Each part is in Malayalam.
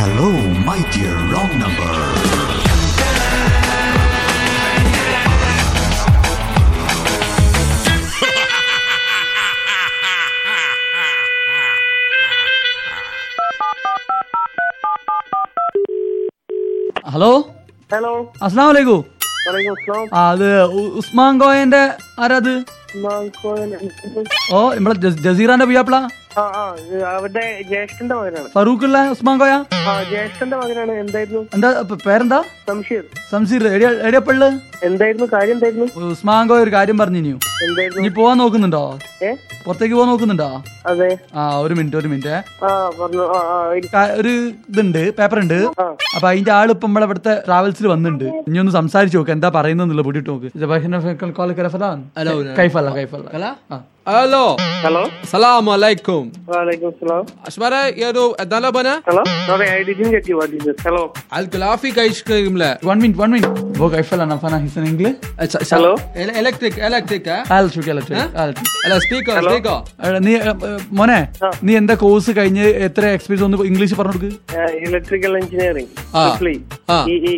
Hello, my dear wrong number. Hello hello അസ്സാം വലൈക്കും വലൈക്കും അസ്സലാം ആ അത് ഉ- ഉസ്മാൻ കോയന്റെ ആരാത് മാങ്കോയൻ. ഓ നമ്മളെ ജ- ജസീറാന്റെ പുയ്യാപ്പിള ആ ആ ഇത് അവരുടെ ജ്യേഷ്ഠന്റെ മകനാണ് ഫറൂഖുള്ള ഉസ്മാൻ കോയ ആ ജ്യേഷ്ഠന്റെ മകനാണ് എന്തായിരുന്നു എന്താ പ- പേരെന്താ സംശീർ സംസീർ എടിയപ്പള്ള് എന്തായിരുന്നു കാര്യം എന്തായിരുന്നു ഉസ്മാൻ കോയ ഒരു കാര്യം പറഞ്ഞു എന്തായിരുന്നു നീ പോവാൻ നോക്കുന്നുണ്ടോ ഏ പുറത്തേക്ക് പോവാൻ നോക്കുന്നുണ്ടോ അതെ ആ ഒരു മിനിറ്റ് ഒരു മിനിറ്റ് ആ പറഞ്ഞു ആ ആ ഇരി- ഒരു ഇതുണ്ട് പേപ്പർ ഉണ്ട് ആ. അപ്പൊ അതിന്റെ ആള് ഇപ്പൊ നമ്മളെ ഇവിടുത്തെ ട്രാവൽസിൽ വന്നിട്ടുണ്ട് ഇനി ഒന്ന് സംസാരിച്ചു നോക്ക് എന്താ പറയുന്നുള്ള പൊടിയിട്ട് നോക്ക് Hello. കൈഫല്ല കൈഫല്ല Kala? Hello. Hello Assalamu alaikum. വലൈക്കും അസ്സലാം Ashmara yaro adala bana? Hello sorry I didn't get you what is hello Al kalafi kaish krimla. One minute one minute वो कैफला नफाना हिसन English Hello? Electric, electric, eh? ആൽ ചുക്കി ഇലക്ട്രിക് ആൽ Hello, speaker, speaker. എടാ, നീ ഏ, ഏ, മോനെ നീ എന്താ കോഴ്സ് കഴിഞ്ഞ് എത്ര എക്സ്പീരിയൻസ് ഒന്ന് ഇംഗ്ലീഷ് പറഞ്ഞു കൊടുക്ക് ഇലക്ട്രിക്കൽ എഞ്ചിനീയറിംഗ് ആ. ആ.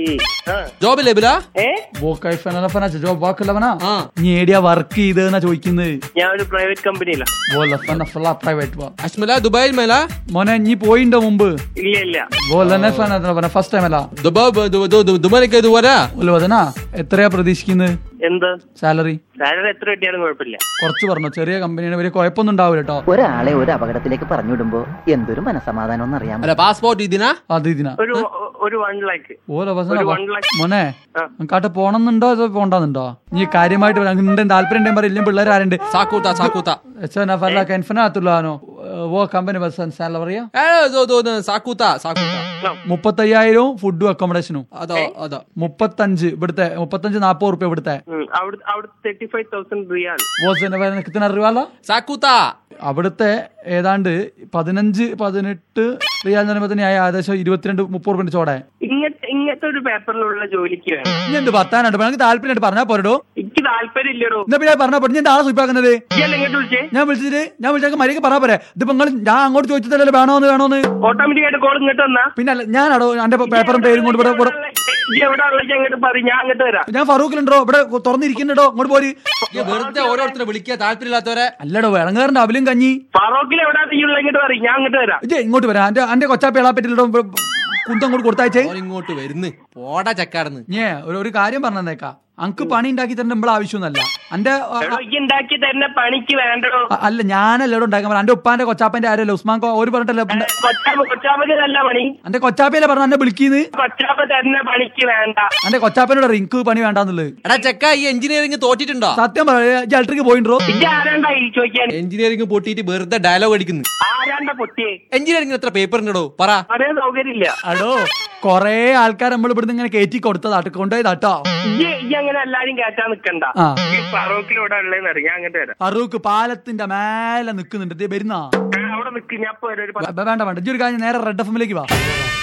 ആ Job ലേബിലാ? ഏ वो कैफला नफाना ജോബ് വാക്കല്ല വനാ ആ. നീ ഏടിയാ വർക്ക് ചെയ്തെന്നാ ചോദിക്കുന്നത് ഞാൻ ഒരു പ്രൈവറ്റ് കമ്പനിയിലാണ് वो लफना फला പ്രൈവറ്റ് വാ Ashmala Dubai മേലാ? മോനെ നീ പോയിണ്ടോ മുമ്പ് ഇല്ല ഇല്ല वो ലനഫാന ഫസ്റ്റ് ടൈം അല്ല Dubai ദു- ദു- ദു- ദുബായിലേക്ക് ഇത് വരാ? ഒരു വദന എത്രയാ പ്രതീക്ഷിക്കുന്നത് എന്ത് സാലറി സാലറി എത്ര കിട്ടിയാലും കുഴപ്പമില്ല കുറച്ച് പറഞ്ഞു ചെറിയ കമ്പനിയാണ് വലിയ കുഴപ്പമൊന്നും ഉണ്ടാവില്ല കേട്ടോ ഒരാളെ ഒരു അപകടത്തിലേക്ക് പറഞ്ഞുവിടുമ്പോ എന്തൊരു മനസമാധാനം എന്നറിയാം അല്ല പാസ്പോർട്ട് ഇതിനാ അത് ഇതിനാ ഒരു ഒരു വൺ ലാക്ക് ഓരോ ഒരു one lakh. മോനെ ആ. കാട്ട് പോണമെന്നുണ്ടോ അതോ പോണ്ടെന്നുണ്ടോ നീ കാര്യമായിട്ട് പറ. നിന്റെ താല്പര്യം ഉണ്ടെങ്കിൽ പറയില്ല പിള്ളേർ ആരുണ്ട് സാക്കൂത്ത സാക്കൂത്ത ഫല്ല കൻഫനാത്തുള്ളാനോ ഓ കമ്പനി ബസ് സാലറിയാ ഏ, ദോ, ദോ, ദോ, സാക്കൂത്ത സാക്കൂത്ത മുപ്പത്തയ്യായിരവും ഫുഡും അക്കോമഡേഷനും അതോ അതോ മുപ്പത്തഞ്ച് ഇവിടുത്തെ മുപ്പത്തഞ്ച് നാപ്പത് റുപ്യ ഇവിടുത്തെ അവിടെ അവിടെ തേർട്ടി ഫൈവ് തൗസൻഡ് റിയാൽ ഓസിന് അറിയാലോ സാക്കൂത്ത അവിടുത്തെ ഏതാണ്ട് പതിനഞ്ച് പതിനെട്ട് റിയാൽ എന്ന് പറയുമ്പോൾ തന്നെ ആയ ഏകദേശം ഇരുപത്തിരണ്ട് മുപ്പത് റുപ്യ ചോടെ ഇങ്ങനത്തെ ഇങ്ങനത്തെ ഒരു പേപ്പറിലുള്ള ജോലിക്ക് വേണം ഇനി എന്ത് പത്താനുണ്ട് എനിക്ക് താല്പര്യമായിട്ട് പറഞ്ഞാൽ പോരടോ എനിക്ക് താല്പര്യം ഇല്ലടോ എന്നാ പിന്നെ പറഞ്ഞാൽ പോരെ ഞാൻ ആളെ സുഖാക്കുന്നത് ഇയാൾ എങ്ങോട്ട് വിളിച്ചേ ഞാൻ വിളിച്ചിട്ട് ഞാൻ വിളിച്ചേക്ക് മര്യാദക്ക് പറഞ്ഞാൽ പോരെ ഇതിപ്പോ നിങ്ങൾ ഞാൻ അങ്ങോട്ട് ചോദിച്ചതല്ലേ വേണോന്ന് വേണോന്ന് ഓട്ടോമാറ്റിക് ആയിട്ട് കോൾ ഇങ്ങോട്ട് വന്നാ പിന്നെ അല്ല ഞാനാടോ എന്റെ പേപ്പറും പേരും കൊണ്ട് ഇവിടെ ഇവിടെ- ഇജ്ജ് എവിടെ ഉള്ളത് അങ്ങോട്ട് പറയും ഞാൻ അങ്ങോട്ട് വരാം ഞാൻ ഫറൂഖിലുണ്ടോ ഇവിടെ തുറന്നിരിക്കുന്നുണ്ടോ അങ്ങോട്ട് പോരി ഈ വെറുതെ ഓരോരുത്തരെ വിളിക്കുക താല്പര്യമില്ലാത്തവരെ അല്ലടോ ഇളങ്ങാറിന്റെ അവലും കഞ്ഞി ഫറോക്കിൽ എവിടെ തീയുള്ള ഇങ്ങോട്ട് പറയും ഞാൻ അങ്ങോട്ട് വരാം ഇജ്ജ് ഇങ്ങോട്ട് വരാം എന്റെ എന്റെ കൊച്ചാപ്പ ഇളാപ്പറ്റില്ലടോ കുന്തം കൂടി കൊടുത്തയച്ചേ ഓൻ ഇങ്ങോട്ട് വരുന്ന് പോടാ ചക്കാർന്ന് ഞേ ഒരു ഒരു കാര്യം പറഞ്ഞേക്കാ അങ്ക് പണി ഉണ്ടാക്കി തരേണ്ട നമ്മളെ ആവശ്യമൊന്നുമല്ല എന്റെ ആ, എടോ ഈ ഉണ്ടാക്കി തരുന്ന പണിക്ക് വേണ്ടടോ ആ, അല്ല ഞാനല്ലോടോ ഉണ്ടാക്കാൻ പറഞ്ഞ എന്റെ ഉപ്പാന്റെ കൊച്ചാപ്പന്റെ ആരല്ലോ ഉസ്മാൻ കോ ഒരു പറഞ്ഞിട്ടല്ലേ കൊച്ചാപ്പ കൊച്ചാപ്പക്ക് നല്ല പണി എന്റെ കൊച്ചാപ്പയല്ലേ പറഞ്ഞ എന്നെ വിളിക്കുന്നത് കൊച്ചാപ്പ തരുന്ന പണിക്ക് വേണ്ട എന്റെ കൊച്ചാപ്പനോട് റിങ്ക് പണി വേണ്ടാന്നുള്ളത് എടാ ചെക്ക ഈ എഞ്ചിനീയറിംഗ് തോറ്റിട്ടുണ്ടോ സത്യം പറയാ ഇലക്ട്രിക്ക് പോയിട്ടോ ഇജ്ജ് ആരാണ്ടാ ഈ ചോദിക്കാൻ എഞ്ചിനീയറിംഗ് പൊട്ടിയിട്ട് വെറുതെ ഡയലോഗ് അടിക്കുന്നു ആരാണ്ട പൊട്ടിയേ എഞ്ചിനീയറിംഗ് എത്ര പേപ്പർ ഉണ്ടോ പറ പറയാൻ സൗകര്യമില്ല അടോ കൊറേ ആൾക്കാർ നമ്മൾ ഇവിടുന്ന് ഇങ്ങനെ കയറ്റി കൊടുത്തതാട്ടോ കൊണ്ടുപോയതാട്ടോ ഇജ്ജ് ഇജ്ജ് അങ്ങനെ എല്ലാരും കയറ്റാൻ നിക്കണ്ട ആ. ഈ ഫറോക്കിൽ എവിടെ ഉള്ളതെന്ന് അറിയാം ഞാൻ അങ്ങോട്ട് വരാം ഫറൂഖ് പാലത്തിന്റെ മേലെ നിക്കുന്നുണ്ട് ദേ വരുന്നാ ആ, അവിടെ നിക്ക് ഞാൻ ഇപ്പൊ വരാം, ഒരു പത്ത് വേ- വേണ്ട വേണ്ട ഇജ്ജ് ഒരു കാര്യം നേരെ റെഡ് എഫ് എമ്മിലേക്ക് വാ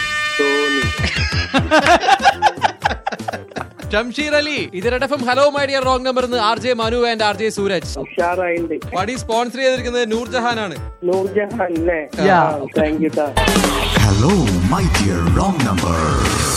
തോന്നി ഷംഷീർ അലി ഇത് red F M hello my dear wrong number R J Manu and R J Suraj ഉഷാറായിണ്ട് പടി സ്പോൺസർ ചെയ്തിരിക്കുന്നത് നൂർജഹാൻ ആണ് നൂർജഹാൻ അല്ലേ Yeah. താങ്ക് യു ട്ടാ Hello, my dear wrong number.